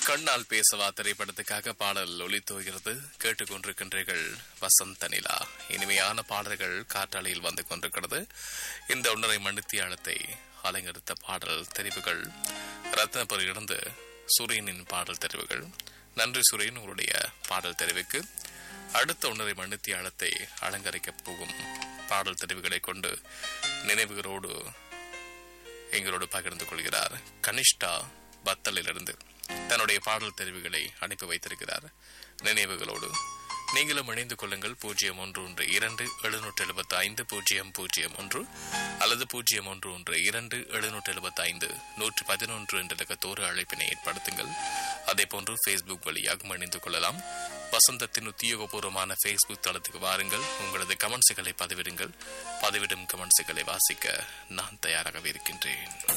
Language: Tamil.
கண்ணால் பேசவா திரைப்படத்துக்காக பாடல் ஒலித்தோகிறது கேட்டுக்கொண்டிருக்கின்றீர்கள் வசந்த நிலா இனிமையான பாடல்கள் காற்றாலையில் வந்து கொண்டிருக்கிறது இந்த ஒன்றரை மணித்தியாலத்தை அலங்கரித்த பாடல் தெரிவுகள் ரத்னபுரியிலிருந்து சூரியனின் பாடல் தெரிவுகள் நன்றி சூரியன் உங்களுடைய பாடல் தெரிவுக்கு அடுத்த ஒன்றரை மணித்தியாலத்தை அலங்கரிக்க போகும் பாடல் தெரிவுகளை கொண்டு நினைவுகளோடு எங்களோடு பகிர்ந்து கொள்கிறார் கனிஷ்டா பத்தலிலிருந்து தன்னுடைய பாடல் தெரிவுகளை அனுப்பி வைத்திருக்கிறார் நினைவுகளோடு நீங்களும் இணைந்து கொள்ளுங்கள் பூஜ்ஜியம் ஒன்று ஒன்று இரண்டு எழுநூற்று எழுபத்தி ஐந்து பூஜ்ஜியம் பூஜ்ஜியம் ஒன்று அல்லது பூஜ்ஜியம் ஒன்று ஒன்று இரண்டு எழுநூற்று எழுபத்தி ஐந்து நூற்று பதினொன்று என்ற இலக்கத்தோடு அழைப்பினை ஏற்படுத்துங்கள் அதே போன்று ஃபேஸ்புக் வழியாகவும் இணைந்து கொள்ளலாம் வசந்தத்தின் உத்தியோகபூர்வமான ஃபேஸ்புக் தளத்துக்கு வாருங்கள் உங்களது கமெண்ட்ஸுகளை பதிவிடுங்கள் பதிவிடும் கமெண்ட்ஸுகளை வாசிக்க நான் தயாராகவே இருக்கின்றேன்